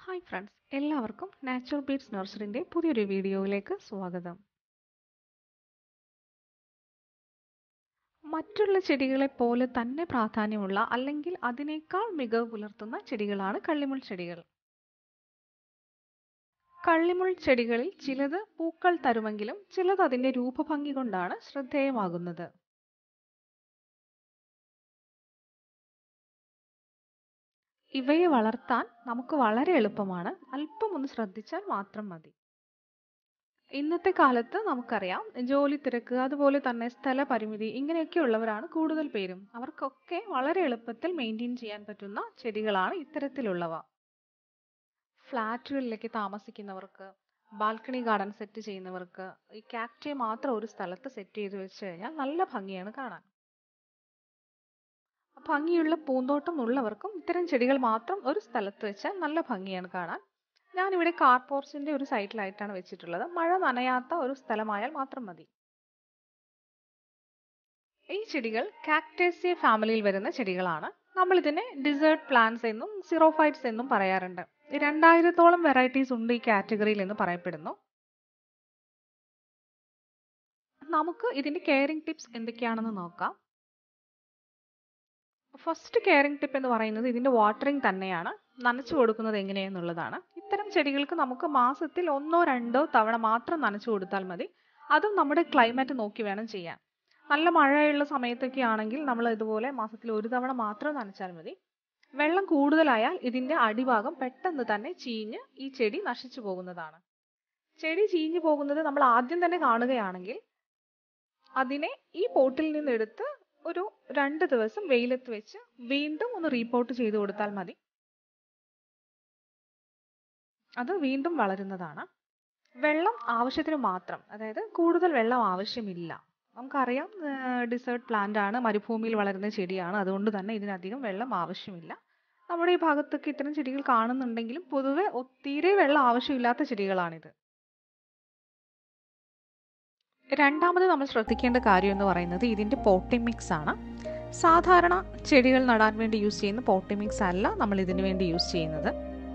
hi friends എല്ലാവർക്കും natural beats നഴ്സറിൻ്റെ പുതിയൊരു വീഡിയോയിലേക്ക് സ്വാഗതം മറ്റുള്ള ചെടികളെ പോലെ തന്നെ പ്രാധാന്യമുള്ള അല്ലെങ്കിൽ അതിനേക്കാൾ മികവ് പുലർത്തുന്ന ചെടികളാണ് കള്ളിമുൾ ചെടികൾ കള്ളിമുൾ ചെടികളിൽ ചിലത് പൂക്കൾ തരുമെങ്കിലും ചിലത് അതിൻ്റെ രൂപഭംഗി കൊണ്ടാണ് ശ്രദ്ധേയമാകുന്നത് ഇവയെ വളർത്താൻ നമുക്ക് വളരെ എളുപ്പമാണ് അല്പം ഒന്ന് ശ്രദ്ധിച്ചാൽ മാത്രം മതി ഇന്നത്തെ കാലത്ത് നമുക്കറിയാം ജോലി തിരക്ക് അതുപോലെ തന്നെ സ്ഥലപരിമിതി ഇങ്ങനെയൊക്കെ ഉള്ളവരാണ് കൂടുതൽ പേരും അവർക്കൊക്കെ വളരെ എളുപ്പത്തിൽ മെയിൻറ്റെയിൻ ചെയ്യാൻ പറ്റുന്ന ചെടികളാണ് ഇത്തരത്തിലുള്ളവ ഫ്ലാറ്റുകളിലേക്ക് താമസിക്കുന്നവർക്ക് ബാൽക്കണി ഗാർഡൻ സെറ്റ് ചെയ്യുന്നവർക്ക് ഈ കാക്റ്റിയെ മാത്രം ഒരു സ്ഥലത്ത് സെറ്റ് ചെയ്ത് വെച്ച് കഴിഞ്ഞാൽ നല്ല ഭംഗിയാണ് കാണാൻ ഭംഗിയുള്ള പൂന്തോട്ടം ഉള്ളവർക്കും ഇത്തരം ചെടികൾ മാത്രം ഒരു സ്ഥലത്ത് വെച്ചാൽ നല്ല ഭംഗിയാണ് കാണാൻ ഞാനിവിടെ കാർ പോർച്ചിന്റെ ഒരു സൈഡിലായിട്ടാണ് വെച്ചിട്ടുള്ളത് മഴ നനയാത്ത ഒരു സ്ഥലമായാൽ മാത്രം മതി ഈ ചെടികൾ കാക്ടേസിയ ഫാമിലിയിൽ വരുന്ന ചെടികളാണ് നമ്മൾ ഇതിനെ ഡിസേർട്ട് പ്ലാന്റ്സ് എന്നും സിറോഫൈറ്റ്സ് എന്നും പറയാറുണ്ട് രണ്ടായിരത്തോളം വെറൈറ്റീസ് ഉണ്ട് ഈ കാറ്റഗറിയിൽ എന്ന് പറയപ്പെടുന്നു നമുക്ക് ഇതിന്റെ കെയറിംഗ് ടിപ്സ് എന്തൊക്കെയാണെന്ന് നോക്കാം ഫസ്റ്റ് കെയറിംഗ് ടിപ്പ് എന്ന് പറയുന്നത് ഇതിന്റെ വാട്ടറിംഗ് തന്നെയാണ് നനച്ചു കൊടുക്കുന്നത് എങ്ങനെയെന്നുള്ളതാണ് ഇത്തരം ചെടികൾക്ക് നമുക്ക് മാസത്തിൽ ഒന്നോ രണ്ടോ തവണ മാത്രം നനച്ചു കൊടുത്താൽ മതി അതും നമ്മുടെ ക്ലൈമറ്റ് നോക്കി വേണം ചെയ്യാൻ നല്ല മഴയുള്ള സമയത്തൊക്കെ ആണെങ്കിൽ നമ്മൾ ഇതുപോലെ മാസത്തിൽ ഒരു തവണ മാത്രം നനച്ചാൽ മതി വെള്ളം കൂടുതലായാൽ ഇതിന്റെ അടിഭാഗം പെട്ടെന്ന് തന്നെ ചീഞ്ഞ് ഈ ചെടി നശിച്ചു പോകുന്നതാണ് ചെടി ചീഞ്ഞു പോകുന്നത് നമ്മൾ ആദ്യം തന്നെ കാണുകയാണെങ്കിൽ അതിനെ ഈ പോട്ടിൽ നിന്ന് എടുത്ത് ഒരു രണ്ട് ദിവസം വെയിലത്ത് വെച്ച് വീണ്ടും ഒന്ന് റീപോർട്ട് ചെയ്ത് കൊടുത്താൽ മതി അത് വീണ്ടും വളരുന്നതാണ് വെള്ളം ആവശ്യത്തിന് മാത്രം അതായത് കൂടുതൽ വെള്ളം ആവശ്യമില്ല നമുക്കറിയാം ഡിസേർട്ട് പ്ലാന്റ് ആണ് മരുഭൂമിയിൽ വളരുന്ന ചെടിയാണ് അതുകൊണ്ട് തന്നെ ഇതിനധികം വെള്ളം ആവശ്യമില്ല നമ്മുടെ ഈ ഭാഗത്തൊക്കെ ഇത്തരം ചെടികൾ കാണുന്നുണ്ടെങ്കിലും പൊതുവെ ഒത്തിരി വെള്ളം ആവശ്യമില്ലാത്ത ചെടികളാണിത് രണ്ടാമത് നമ്മൾ ശ്രദ്ധിക്കേണ്ട കാര്യം എന്ന് പറയുന്നത് ഇതിൻ്റെ പോട്ടിംഗ് മിക്സ് ആണ് സാധാരണ ചെടികൾ നടാൻ വേണ്ടി യൂസ് ചെയ്യുന്ന പോട്ടിംഗ് മിക്സ് അല്ല നമ്മൾ ഇതിനു വേണ്ടി യൂസ് ചെയ്യുന്നത്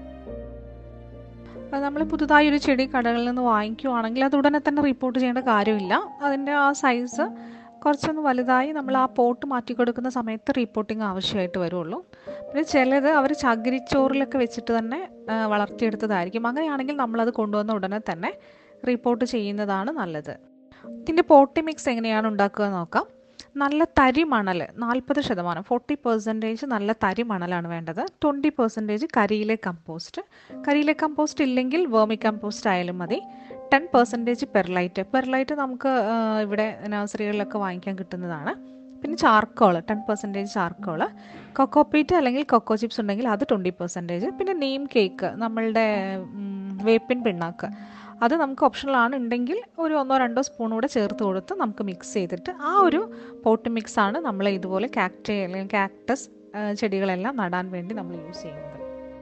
നമ്മൾ പുതുതായി ഒരു ചെടി കടകളിൽ നിന്ന് വാങ്ങിക്കുവാണെങ്കിൽ അത് ഉടനെ തന്നെ റിപ്പോർട്ട് ചെയ്യേണ്ട കാര്യമില്ല അതിൻ്റെ ആ സൈസ് കുറച്ചൊന്ന് വലുതായി നമ്മൾ ആ പോട്ട് മാറ്റി കൊടുക്കുന്ന സമയത്ത് റിപ്പോർട്ടിങ് ആവശ്യമായിട്ട് വരുള്ളൂ പിന്നെ ചിലത് അവർ ചകിരിച്ചോറിലൊക്കെ വെച്ചിട്ട് തന്നെ വളർത്തിയെടുത്തതായിരിക്കും അങ്ങനെയാണെങ്കിൽ നമ്മളത് കൊണ്ടുവന്ന ഉടനെ തന്നെ റിപ്പോർട്ട് ചെയ്യുന്നതാണ് നല്ലത് ഇതിൻ്റെ പോട്ടി മിക്സ് എങ്ങനെയാണ് ഉണ്ടാക്കുക നോക്കാം നല്ല തരി മണൽ നാൽപ്പത് ശതമാനം ഫോർട്ടി പെർസെൻറ്റേജ് നല്ല തരി മണലാണ് വേണ്ടത് ട്വൻറ്റി പെർസെൻറ്റേജ് കരിയിലെ കമ്പോസ്റ്റ് കരിയിലെ കമ്പോസ്റ്റ് ഇല്ലെങ്കിൽ വേർമി കമ്പോസ്റ്റ് ആയാലും മതി ടെൻ പെർസെൻറ്റേജ് പെർലൈറ്റ് പെർലൈറ്റ് നമുക്ക് ഇവിടെ നഴ്സറികളിലൊക്കെ വാങ്ങിക്കാൻ കിട്ടുന്നതാണ് പിന്നെ charcoal ten percentage charcoal cocopeat അല്ലെങ്കിൽ കൊക്കോ ചിപ്സ് ഉണ്ടെങ്കിൽ അത് ട്വൻറ്റി പെർസെൻറ്റേജ് പിന്നെ നെയിം കേക്ക് നമ്മളുടെ വേപ്പിൻ പിണ്ണാക്ക് അത് നമുക്ക് ഓപ്ഷണലാണ് ഉണ്ടെങ്കിൽ ഒരു ഒന്നോ രണ്ടോ സ്പൂൺ കൂടെ ചേർത്ത് കൊടുത്ത് നമുക്ക് മിക്സ് ചെയ്തിട്ട് ആ ഒരു പോട്ട് മിക്സ് ആണ് നമ്മൾ ഇതുപോലെ കാക്ടേ അല്ലെങ്കിൽ കാക്ടസ് ചെടികളെല്ലാം നടാൻ വേണ്ടി നമ്മൾ യൂസ് ചെയ്യുന്നത്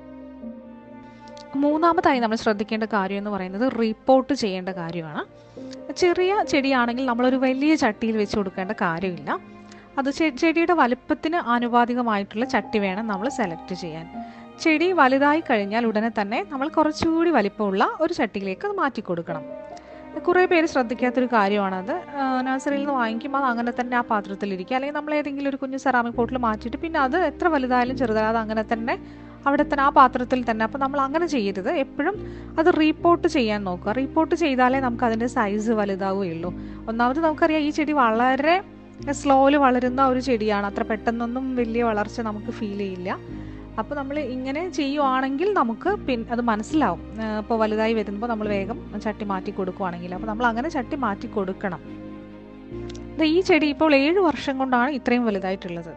മൂന്നാമതായി നമ്മൾ ശ്രദ്ധിക്കേണ്ട കാര്യം എന്ന് പറയുന്നത് റിപ്പോർട്ട് ചെയ്യേണ്ട കാര്യമാണ് ചെറിയ ചെടിയാണെങ്കിൽ നമ്മളൊരു വലിയ ചട്ടിയിൽ വെച്ച് കൊടുക്കേണ്ട കാര്യമില്ല അത് ചെടിയുടെ വലുപ്പത്തിന് ആനുപാതികമായിട്ടുള്ള ചട്ടി വേണം നമ്മൾ സെലക്ട് ചെയ്യാൻ ചെടി വലുതായി കഴിഞ്ഞാൽ ഉടനെ തന്നെ നമ്മൾ കുറച്ചുകൂടി വലിപ്പമുള്ള ഒരു ചട്ടിയിലേക്ക് അത് മാറ്റി കൊടുക്കണം കുറേ പേര് ശ്രദ്ധിക്കാത്തൊരു കാര്യമാണത് നഴ്സറിയിൽ നിന്ന് വാങ്ങിക്കുമ്പോൾ അത് അങ്ങനെ തന്നെ ആ പാത്രത്തിലിരിക്കുക അല്ലെങ്കിൽ നമ്മൾ ഏതെങ്കിലും ഒരു കുഞ്ഞു സെറാമിക് പോട്ടിൽ മാറ്റിയിട്ട് പിന്നെ അത് എത്ര വലുതായാലും ചെറുതായാലും അത് അങ്ങനെ തന്നെ അവിടെ തന്നെ ആ പാത്രത്തിൽ തന്നെ അപ്പോൾ നമ്മൾ അങ്ങനെ ചെയ്യരുത് എപ്പോഴും അത് റീപോർട്ട് ചെയ്യാൻ നോക്കുക റീപോർട്ട് ചെയ്താലേ നമുക്ക് അതിൻ്റെ സൈസ് വലുതാവുകയുള്ളൂ ഒന്നാമത് നമുക്കറിയാം ഈ ചെടി വളരെ സ്ലോയിൽ വളരുന്ന ഒരു ചെടിയാണ് അത്ര പെട്ടെന്നൊന്നും വലിയ വളർച്ച നമുക്ക് ഫീൽ ചെയ്യില്ല അപ്പോൾ നമ്മൾ ഇങ്ങനെ ചെയ്യുവാണെങ്കിൽ നമുക്ക് പിൻ അത് മനസ്സിലാവും ഇപ്പോൾ വലുതായി വരുമ്പോൾ നമ്മൾ വേഗം ചട്ടി മാറ്റി കൊടുക്കുവാണെങ്കിൽ അപ്പോൾ നമ്മൾ അങ്ങനെ ചട്ടി മാറ്റി കൊടുക്കണം ഈ ചെടി ഇപ്പോൾ ഏഴ് വർഷം കൊണ്ടാണ് ഇത്രയും വലുതായിട്ടുള്ളത്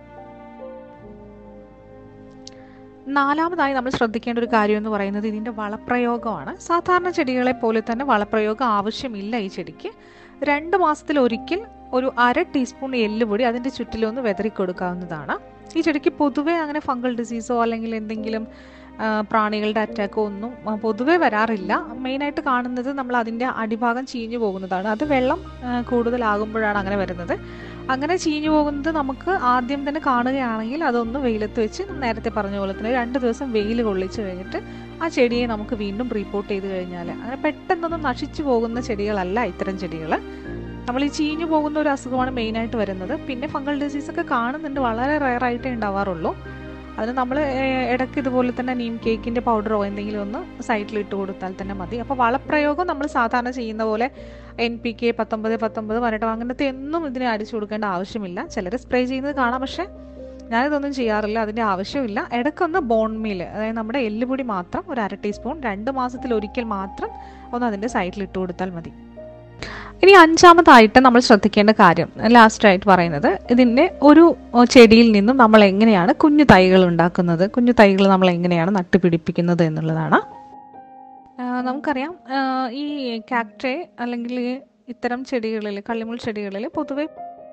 നാലാമതായി നമ്മൾ ശ്രദ്ധിക്കേണ്ട ഒരു കാര്യം എന്ന് പറയുന്നത് ഇതിൻ്റെ വളപ്രയോഗമാണ് സാധാരണ ചെടികളെ പോലെ തന്നെ വളപ്രയോഗം ആവശ്യമില്ല ഈ ചെടിക്ക് രണ്ട് മാസത്തിൽ ഒരിക്കൽ ഒരു അര ടീസ്പൂൺ എല്ലുപൊടി അതിൻ്റെ ചുറ്റിലൊന്ന് വെതറി കൊടുക്കാവുന്നതാണ് ഈ ചെടിക്ക് പൊതുവേ അങ്ങനെ ഫംഗൽ ഡിസീസോ അല്ലെങ്കിൽ എന്തെങ്കിലും പ്രാണികളുടെ അറ്റാക്കോ ഒന്നും പൊതുവേ വരാറില്ല മെയിനായിട്ട് കാണുന്നത് നമ്മൾ അതിൻ്റെ അടിഭാഗം ചീഞ്ഞു പോകുന്നതാണ് അത് വെള്ളം കൂടുതലാകുമ്പോഴാണ് അങ്ങനെ വരുന്നത് അങ്ങനെ ചീഞ്ഞു പോകുന്നത് നമുക്ക് ആദ്യം തന്നെ കാണുകയാണെങ്കിൽ അതൊന്ന് വെയിലത്ത് വെച്ച് നേരത്തെ പറഞ്ഞ പോലെ തന്നെ രണ്ട് ദിവസം വെയിൽ കൊള്ളിച്ച് കഴിഞ്ഞിട്ട് ആ ചെടിയെ നമുക്ക് വീണ്ടും റിപ്പോർട്ട് ചെയ്ത് കഴിഞ്ഞാൽ അങ്ങനെ പെട്ടെന്നൊന്നും നശിച്ചു പോകുന്ന ചെടികളല്ല ഇത്തരം ചെടികൾ നമ്മൾ ഈ ചീഞ്ഞു പോകുന്ന ഒരു അസുഖമാണ് മെയിനായിട്ട് വരുന്നത് പിന്നെ ഫംഗൽ ഡിസീസ് ഒക്കെ കാണുന്നുണ്ട് വളരെ റയർ ആയിട്ടേ ഉണ്ടാവാറുള്ളൂ അതിന് നമ്മൾ ഇടയ്ക്ക് ഇതുപോലെ തന്നെ നീം കേക്കിൻ്റെ പൗഡറോ എന്തെങ്കിലും ഒന്ന് സൈഡിൽ ഇട്ട് കൊടുത്താൽ തന്നെ മതി അപ്പോൾ വളപ്രയോഗം നമ്മൾ സാധാരണ ചെയ്യുന്ന പോലെ എൻ പി കെ പത്തൊമ്പത് പത്തൊമ്പത് പതിനെട്ടോ അങ്ങനത്തെ ഒന്നും ഇതിന് അടിച്ചു കൊടുക്കേണ്ട ആവശ്യമില്ല ചിലർ സ്പ്രേ ചെയ്യുന്നത് കാണാം പക്ഷേ ഞാനിതൊന്നും ചെയ്യാറില്ല അതിൻ്റെ ആവശ്യമില്ല ഇടയ്ക്കൊന്ന് ബോൺ മീൽ അതായത് നമ്മുടെ എല്ലുപൊടി മാത്രം ഒരു അര ടീസ്പൂൺ രണ്ട് മാസത്തിൽ ഒരിക്കൽ മാത്രം ഒന്ന് അതിൻ്റെ സൈഡിൽ ഇട്ട് കൊടുത്താൽ മതി ഇനി അഞ്ചാമതായിട്ട് നമ്മൾ ശ്രദ്ധിക്കേണ്ട കാര്യം ലാസ്റ്റായിട്ട് പറയുന്നത് ഇതിൻ്റെ ഒരു ചെടിയിൽ നിന്നും നമ്മൾ എങ്ങനെയാണ് കുഞ്ഞു തൈകൾ ഉണ്ടാക്കുന്നത് കുഞ്ഞു തൈകൾ നമ്മൾ എങ്ങനെയാണ് നട്ടുപിടിപ്പിക്കുന്നത് എന്നുള്ളതാണ് നമുക്കറിയാം ഈ കാക്ടേ അല്ലെങ്കിൽ ഇത്തരം ചെടികളിൽ കള്ളിമുൾ ചെടികളിൽ പൊതുവെ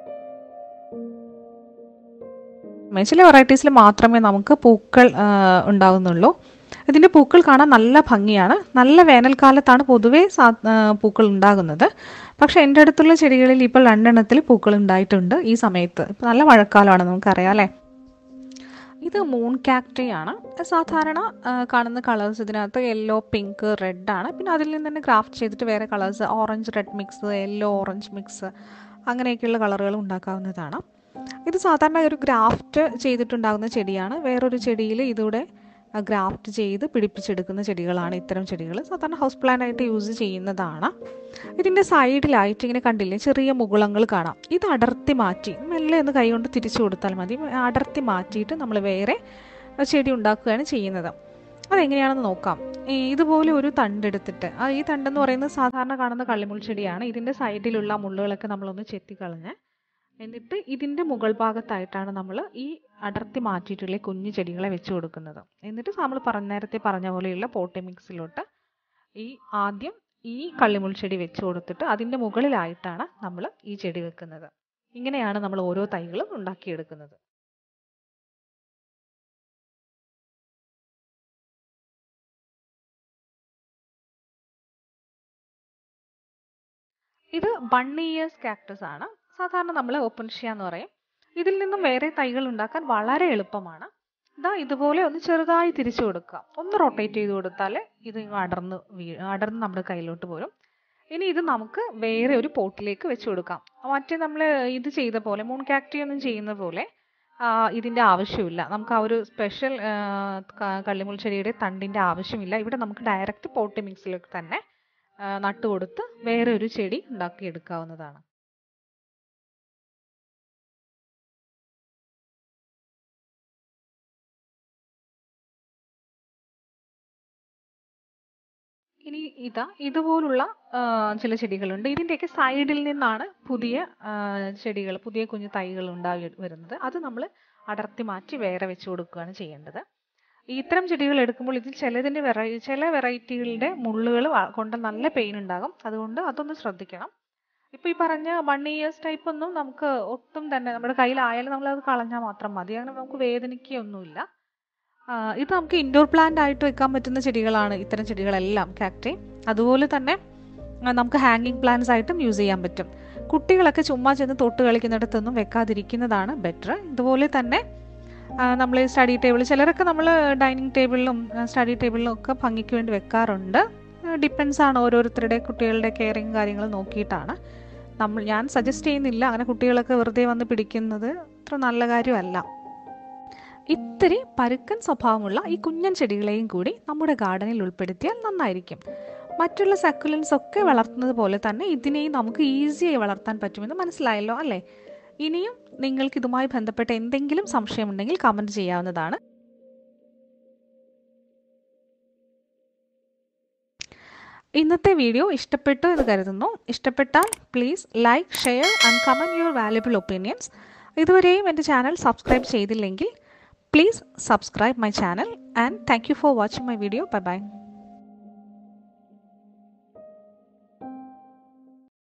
ചില വെറൈറ്റീസിൽ മാത്രമേ നമുക്ക് പൂക്കൾ ഉണ്ടാകുന്നുള്ളൂ ഇതിൻ്റെ പൂക്കൾ കാണാൻ നല്ല ഭംഗിയാണ് നല്ല വേനൽക്കാലത്താണ് പൊതുവേ പൂക്കൾ ഉണ്ടാകുന്നത് പക്ഷേ എൻ്റെ അടുത്തുള്ള ചെടികളിൽ ഇപ്പോൾ രണ്ടെണ്ണത്തിൽ പൂക്കൾ ഉണ്ടായിട്ടുണ്ട് ഈ സമയത്ത് ഇപ്പോൾ നല്ല മഴക്കാലമാണ് നമുക്കറിയാം അല്ലേ ഇത് മൂൺ കാക്ടറി ആണ് സാധാരണ കാണുന്ന കളേഴ്സ് ഇതിനകത്ത് യെല്ലോ പിങ്ക് റെഡ് ആണ് പിന്നെ അതിൽ നിന്ന് തന്നെ ക്രാഫ്റ്റ് ചെയ്തിട്ട് വേറെ colours orange red mix yellow orange mix അങ്ങനെയൊക്കെയുള്ള കളറുകൾ ഉണ്ടാക്കാവുന്നതാണ് ഇത് സാധാരണ ഒരു ഗ്രാഫ്റ്റ് ചെയ്തിട്ടുണ്ടാകുന്ന ചെടിയാണ് വേറൊരു ചെടിയിൽ ഇതൂടെ ഗ്രാഫ്റ്റ് ചെയ്ത് പിടിപ്പിച്ചെടുക്കുന്ന ചെടികളാണ് ഇത്തരം ചെടികൾ സാധാരണ ഹൗസ് പ്ലാന്റ് ആയിട്ട് യൂസ് ചെയ്യുന്നതാണ് ഇതിൻ്റെ സൈഡിലായിട്ട് ഇങ്ങനെ കണ്ടില്ലേ ചെറിയ മുകുളങ്ങൾ കാണാം ഇത് അടർത്തി മാറ്റി മെല്ലെ ഒന്ന് കൈകൊണ്ട് തിരിച്ചു കൊടുത്താൽ മതി അടർത്തി മാറ്റിയിട്ട് നമ്മൾ വേറെ ചെടി ഉണ്ടാക്കുകയാണ് ചെയ്യുന്നത് അതെങ്ങനെയാണെന്ന് നോക്കാം ഇതുപോലെ ഒരു തണ്ടെടുത്തിട്ട് ഈ തണ്ടെന്ന് പറയുന്നത് സാധാരണ കാണുന്ന കള്ളിമുൾ ചെടിയാണ് ഇതിൻ്റെ സൈഡിലുള്ള മുള്ളുകളൊക്കെ നമ്മളൊന്ന് ചെത്തിക്കളഞ്ഞ് എന്നിട്ട് ഇതിൻ്റെ മുകൾ ഭാഗത്തായിട്ടാണ് നമ്മൾ ഈ അടർത്തി മാറ്റിയിട്ടുള്ള കുഞ്ഞു ചെടികളെ വെച്ച് കൊടുക്കുന്നത് എന്നിട്ട് നമ്മൾ പറഞ്ഞ നേരത്തെ പറഞ്ഞ പോലെയുള്ള പോട്ടി മിക്സിലോട്ട് ഈ ആദ്യം ഈ കള്ളിമുൾ ചെടി വെച്ച് കൊടുത്തിട്ട് അതിൻ്റെ മുകളിലായിട്ടാണ് നമ്മൾ ഈ ചെടി വെക്കുന്നത് ഇങ്ങനെയാണ് നമ്മൾ ഓരോ തൈകളും ഉണ്ടാക്കിയെടുക്കുന്നത് ഇത് വൺ ഇയേഴ്സ് കാക്ടസ് ആണ് സാധാരണ നമ്മൾ ഓപ്പൺഷ്യ എന്ന് പറയും ഇതിൽ നിന്നും വേറെ തൈകൾ ഉണ്ടാക്കാൻ വളരെ എളുപ്പമാണ് ഇതാ ഇതുപോലെ ഒന്ന് ചെറുതായി തിരിച്ചു കൊടുക്കുക ഒന്ന് റൊട്ടേറ്റ് ചെയ്ത് കൊടുത്താൽ ഇത് അടർന്ന് വീ അടർന്ന് നമ്മുടെ കയ്യിലോട്ട് പോരും ഇനി ഇത് നമുക്ക് വേറെ ഒരു പോട്ടിലേക്ക് വെച്ച് കൊടുക്കാം മറ്റേ നമ്മൾ ഇത് ചെയ്ത പോലെ മൂൺ കാക്ടി ഒന്നും ചെയ്യുന്ന പോലെ ഇതിൻ്റെ ആവശ്യമില്ല നമുക്ക് ആ ഒരു സ്പെഷ്യൽ കള്ളിമുൾ ചെടിയുടെ തണ്ടിൻ്റെ ആവശ്യമില്ല ഇവിടെ നമുക്ക് ഡയറക്റ്റ് പോട്ടി മിക്സിലേക്ക് തന്നെ നട്ടുകൊടുത്ത് വേറെ ഒരു ചെടി ഉണ്ടാക്കിയെടുക്കാവുന്നതാണ് ഇനി ഇതാ ഇതുപോലുള്ള ചില ചെടികളുണ്ട് ഇതിൻ്റെയൊക്കെ സൈഡിൽ നിന്നാണ് പുതിയ ചെടികൾ പുതിയ കുഞ്ഞു തൈകൾ ഉണ്ടായി വരുന്നത് അത് നമ്മൾ അടർത്തി മാറ്റി വേറെ വെച്ച് കൊടുക്കുകയാണ് ചെയ്യേണ്ടത് ഇത്തരം ചെടികൾ എടുക്കുമ്പോൾ ഇതിൽ ചിലതിൻ്റെ വെറൈ ചില വെറൈറ്റികളുടെ മുള്ളുകൾ കൊണ്ട് നല്ല പെയിൻ ഉണ്ടാകും അതുകൊണ്ട് അതൊന്ന് ശ്രദ്ധിക്കണം ഇപ്പോൾ ഈ പറഞ്ഞ വൺ ഇയേഴ്സ് ടൈപ്പ് ഒന്നും നമുക്ക് ഒട്ടും തന്നെ നമ്മുടെ കയ്യിലായാലും നമ്മൾ അത് കളഞ്ഞാൽ മാത്രം മതി അങ്ങനെ നമുക്ക് വേദനിക്കുകയൊന്നുമില്ല ഇത് നമുക്ക് ഇൻഡോർ പ്ലാന്റ് ആയിട്ട് വെക്കാൻ പറ്റുന്ന ചെടികളാണ് ഇത്തരം ചെടികളെല്ലാം കാക്ടേ അതുപോലെ തന്നെ നമുക്ക് ഹാങ്ങിങ് പ്ലാന്റ്സ് ആയിട്ടും യൂസ് ചെയ്യാൻ പറ്റും കുട്ടികളൊക്കെ ചുമ്മാ ചെന്ന് തൊട്ട് കളിക്കുന്നിടത്തൊന്നും വെക്കാതിരിക്കുന്നതാണ് ബെറ്റർ ഇതുപോലെ തന്നെ നമ്മൾ സ്റ്റഡി ടേബിൾ ചിലരൊക്കെ നമ്മൾ ഡൈനിങ് ടേബിളിലും സ്റ്റഡി ടേബിളിലും ഒക്കെ ഭംഗിക്ക് വേണ്ടി വെക്കാറുണ്ട് ഡിപ്പെൻസ് ആണ് ഓരോരുത്തരുടെ കുട്ടികളുടെ കെയറിങ് കാര്യങ്ങൾ നോക്കിയിട്ടാണ് നമ്മൾ ഞാൻ സജസ്റ്റ് ചെയ്യുന്നില്ല അങ്ങനെ കുട്ടികളൊക്കെ വെറുതെ വന്ന് പിടിക്കുന്നത് അത്ര നല്ല കാര്യമല്ല ഇത്തിരി പരുക്കൻ സ്വഭാവമുള്ള ഈ കുഞ്ഞൻ ചെടികളെയും കൂടി നമ്മുടെ ഗാർഡനിൽ ഉൾപ്പെടുത്തിയാൽ നന്നായിരിക്കും മറ്റുള്ള സക്കുലൻസ് ഒക്കെ വളർത്തുന്നത് പോലെ തന്നെ ഇതിനെയും നമുക്ക് ഈസിയായി വളർത്താൻ പറ്റുമെന്ന് മനസ്സിലായല്ലോ അല്ലേ ഇനിയും നിങ്ങൾക്ക് ഇതുമായി ബന്ധപ്പെട്ട എന്തെങ്കിലും സംശയമുണ്ടെങ്കിൽ കമൻറ്റ് ചെയ്യാവുന്നതാണ് ഇന്നത്തെ വീഡിയോ ഇഷ്ടപ്പെട്ടു എന്ന് കരുതുന്നു ഇഷ്ടപ്പെട്ടാൽ please like share and comment your valuable opinions ഇതുവരെയും എൻ്റെ ചാനൽ സബ്സ്ക്രൈബ് ചെയ്തില്ലെങ്കിൽ please subscribe my channel and thank you for watching my video bye by